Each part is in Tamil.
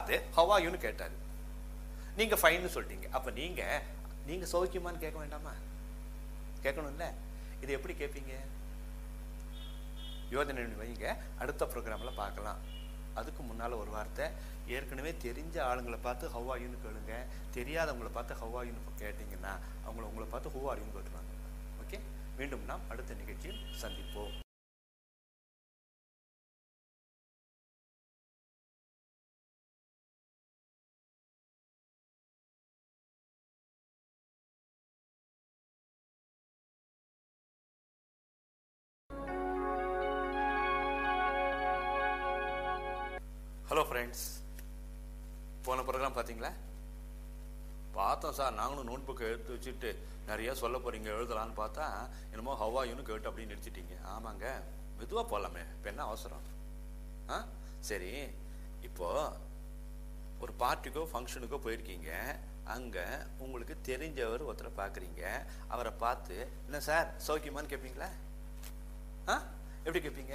பார்த்து ஹவாயுன்னு கேட்டாரு நீங்க ஃபைன்னு சொல்லிட்டீங்க அப்ப நீங்க நீங்க சௌக்கியமான்னு கேட்க வேண்டாமா கேட்கணும்ல இது எப்படி கேட்பீங்க யோசனை பண்ணி வைங்க அடுத்த ப்ரோக்ராம்ல பார்க்கலாம் அதுக்கு முன்னால ஒரு வார்த்தை ஏற்கனவே தெரிஞ்ச ஆளுங்களை பார்த்து ஹவ்வாயுன்னு கேளுங்க தெரியாதவங்களை பார்த்து ஹவ்வாயுன்னு கேட்டீங்கன்னா அவங்கள உங்களை பார்த்து ஹூவாரின்னு கேட்டுருவாங்க ஓகே மீண்டும் நாம் அடுத்த நிகழ்ச்சியில் சந்திப்போம் ஹலோ ஃப்ரெண்ட்ஸ் போன ப்ரோக்ராம் பார்த்தீங்களா பார்த்தோம் சார் நாங்களும் நோட் புக்கை எடுத்து வச்சுட்டு நிறைய சொல்ல போறீங்க எழுதலான்னு பார்த்தா என்னமோ ஹவாயுன்னு கேட்டு அப்படின்னு நிறுத்திட்டீங்க ஆமாங்க மெதுவாக போகலாமே இப்போ என்ன அவசரம் ஆ சரி இப்போ ஒரு பார்ட்டிக்கோ ஃபங்க்ஷனுக்கோ போயிருக்கீங்க அங்கே உங்களுக்கு தெரிஞ்சவர் ஒருத்தரை பார்க்குறீங்க அவரை பார்த்து என்ன சார் சௌக்கியமான்னு கேட்பீங்களா ஆ எப்படி கேட்பீங்க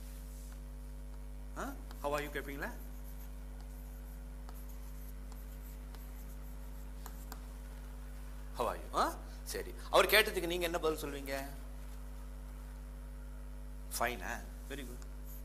ஆ ஹவாயு கேட்பீங்களா ஹவாயு ஆ சரி அவர் கேட்டதுக்கு நீங்க என்ன பதில் சொல்வீங்க ஃபைனா வெரி குட்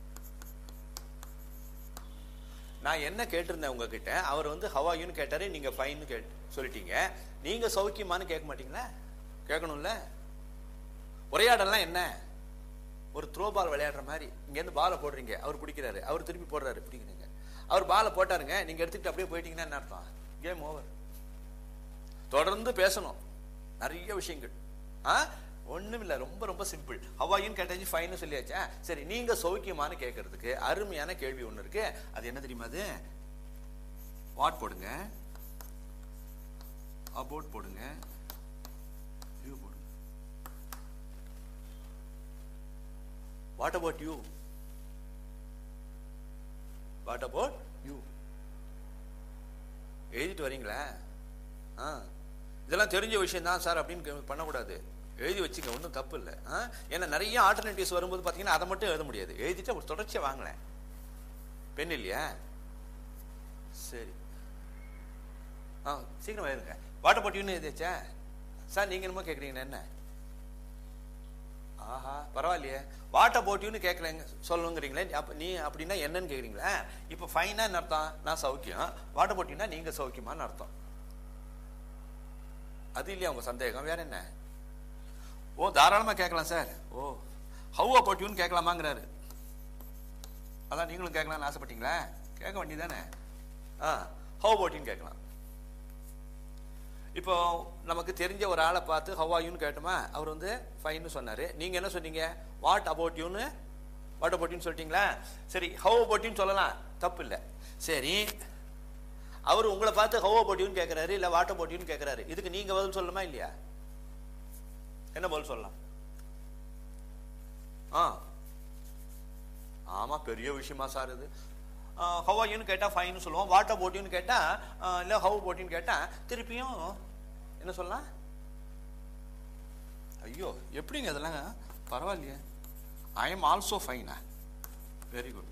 நான் என்ன கேட்டிருந்தேன் உங்ககிட்ட அவர் வந்து ஹவாயுன்னு கேட்டாரு நீங்க ஃபைன்னு கேட் சொல்லிட்டீங்க நீங்க சௌக்கியமான்னு கேட்க மாட்டீங்களா கேட்கணும்ல உரையாடலாம் என்ன ஒரு த்ரோ பால் விளையாடுற மாதிரி இங்கேருந்து பாலை போடுறீங்க அவர் பிடிக்கிறாரு அவர் திருப்பி போடுறாரு பிடிக்கிறீங்க அவர் பாலை போட்டாருங்க நீங்க எடுத்துக்கிட்டு அப்படியே போயிட்டீங்கன்னா என்ன அர்த்தம் கேம் ஓவர் தொடர்ந்து பேசணும் நிறைய விஷயங்கள் ஆ ஒண்ணும் இல்ல ரொம்ப ரொம்ப சிம்பிள் ஹவாயின்னு கேட்டாச்சு ஃபைன்னு சொல்லியாச்சா சரி நீங்க சௌக்கியமானு கேட்கறதுக்கு அருமையான கேள்வி ஒண்ணு இருக்கு அது என்ன தெரியுமா அது வாட் போடுங்க அபவுட் போடுங்க யூ போடுங்க what about you what about you எழுதிட்டு வரீங்களா ஆ இதெல்லாம் தெரிஞ்ச விஷயம் தான் சார் அப்படின்னு கே- பண்ணக்கூடாது எழுதி வச்சுக்க ஒன்றும் தப்பு இல்லை ஆ ஏன்னா நிறைய ஆல்டர்னேட்டிவ்ஸ் வரும்போது பார்த்தீங்கன்னா அதை மட்டும் எழுத முடியாது எழுதிட்டு ஒரு தொடர்ச்சியாக வாங்கலேன் பெண் இல்லையா சரி ஆ சீக்கிரம் எழுதுங்க வாட்டர் போட்டின்னு எழுதியாச்சா சார் நீங்கள் என்னமோ கேட்குறீங்க என்ன ஆஹா பரவாயில்லையே வாட்டர் போட்டின்னு கேட்குறேங்க சொல்லுங்கிறீங்களே அப்போ நீ அப்படின்னா என்னன்னு கேட்குறீங்களா இப்போ ஃபைனா என்ன அர்த்தம் நான் சௌக்கியம் வாட்டர் போட்டின்னா நீங்கள் சௌக்கியமான்னு அர்த்தம் அது இல்லையா உங்க சந்தேகம் வேற என்ன ஓ தாராளமா கேட்கலாம் சார் ஓ ஹவ் அபவுட் யூன்னு கேட்கலாமாங்கிறாரு அதான் நீங்களும் கேட்கலாம்னு ஆசைப்பட்டீங்களா கேட்க வேண்டியதானே ஆ ஹவ் அபவுட் யூன்னு கேட்கலாம் இப்போ நமக்கு தெரிஞ்ச ஒரு ஆளை பார்த்து ஹவ் யூன்னு கேட்டோமா அவர் வந்து ஃபைன்னு சொன்னாரு நீங்க என்ன சொன்னீங்க வாட் அபவுட் யூன்னு வாட் அபவுட் யூன்னு சொல்லிட்டீங்களா சரி ஹவ் அபவுட் யூன்னு சொல்லலாம் தப்பு இல்லை சரி அவர் உங்களை பார்த்து ஹவ் அபவுட் யூன்னு கேட்கறாரு இல்ல வாட் அபவுட் யூன்னு கேட்கறாரு இதுக்கு நீங்க பதில் சொல்லணுமா இல்லையா என்ன பதில் சொல்லலாம் ஆ ஆமா பெரிய விஷயமா சார் இது ஹவ் யூன்னு கேட்டா ஃபைன்னு சொல்லுவோம் வாட் அபவுட் யூன்னு கேட்டா ஆ, இல்ல ஹவ் அபவுட் யூன்னு கேட்டா திருப்பியும் என்ன சொல்லலாம் ஐயோ எப்படிங்க இதெல்லாம் பரவாயில்லையே ஐ எம் ஆல்சோ ஃபைனா very good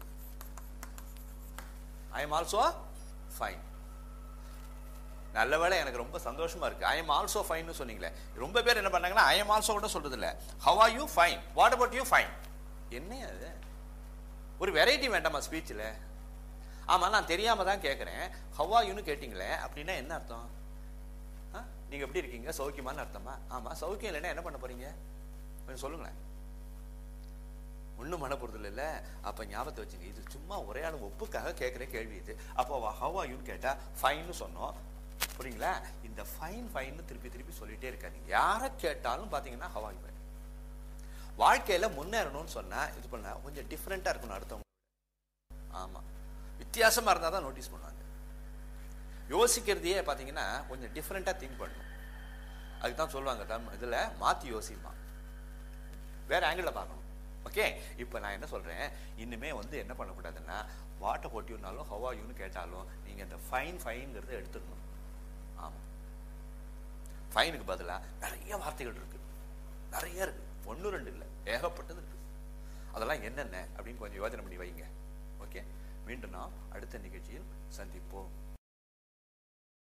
I am also fine நல்ல வேளை எனக்கு ரொம்ப சந்தோஷமா இருக்கு ஐ எம் ஆல்சோ ஃபைன்னு சொன்னீங்களே ரொம்ப பேர் என்ன பண்ணாங்கன்னா ஐ எம் ஆல்சோ கூட சொல்றது இல்ல how are you fine what about you fine என்ன அது ஒரு வெரைட்டி வேண்டாமா ஸ்பீச்சில் ஆமா நான் தெரியாம தான் கேட்குறேன் ஹவ் ஆர் யூன்னு கேட்டீங்களே அப்படின்னா என்ன அர்த்தம் ஆ? நீங்க எப்படி இருக்கீங்க சௌக்கியமான்னு அர்த்தமா ஆமா சௌக்கியம் இல்லைன்னா என்ன பண்ண போறீங்க கொஞ்சம் சொல்லுங்களேன் ஒண்ணும் பண்ண போறது இல்ல அப்ப ஞாபகத்தை வச்சுங்க இது சும்மா ஒரே ஆள் ஒப்புக்காக கேட்குற கேள்வி இது அப்போ ஹவ் ஆர் யூன்னு கேட்டா ஃபைன்னு சொன்னோம் புரியுங்களா இந்த ஃபைன் ஃபைன்னு திருப்பி திருப்பி சொல்லிட்டே இருக்காதீங்க யாரை கேட்டாலும் பாத்தீங்கன்னா ஹவ் ஆர் யூ வாழ்க்கையில முன்னேறணும்னு சொன்னா இது பண்ண கொஞ்சம் டிஃப்ரெண்டா இருக்கணும் அடுத்தவங்க ஆமா வித்தியாசமா இருந்தா தான் நோட்டீஸ் பண்ணுவாங்க யோசிக்கிறதையே பாத்தீங்கன்னா கொஞ்சம் டிஃப்ரெண்டா திங்க் பண்ணணும் அதுக்கு தான் சொல்லுவாங்க தம் இதுல மாத்தி யோசிமா வேற ஆங்கிள் பார்க்கணும் ஓகே இப்போ நான் என்ன சொல்றேன் இனிமே வந்து என்ன பண்ணக்கூடாதுன்னா வாட்டை போட்டியுனாலும் ஹவா யூன்னு கேட்டாலும் நீங்க இந்த ஃபைன் ஃபைன்ங்கிறத எடுத்துடணும் ஆமா ஃபைனுக்கு பதிலா நிறைய வார்த்தைகள் இருக்கு நிறைய இருக்கு ஒண்ணு ரெண்டு இல்லை ஏகப்பட்டது இருக்கு அதெல்லாம் என்னென்ன அப்படின்னு கொஞ்சம் யோசனை பண்ணி வைங்க ஓகே மீண்டும் நாம் அடுத்த நிகழ்ச்சியில் சந்திப்போம்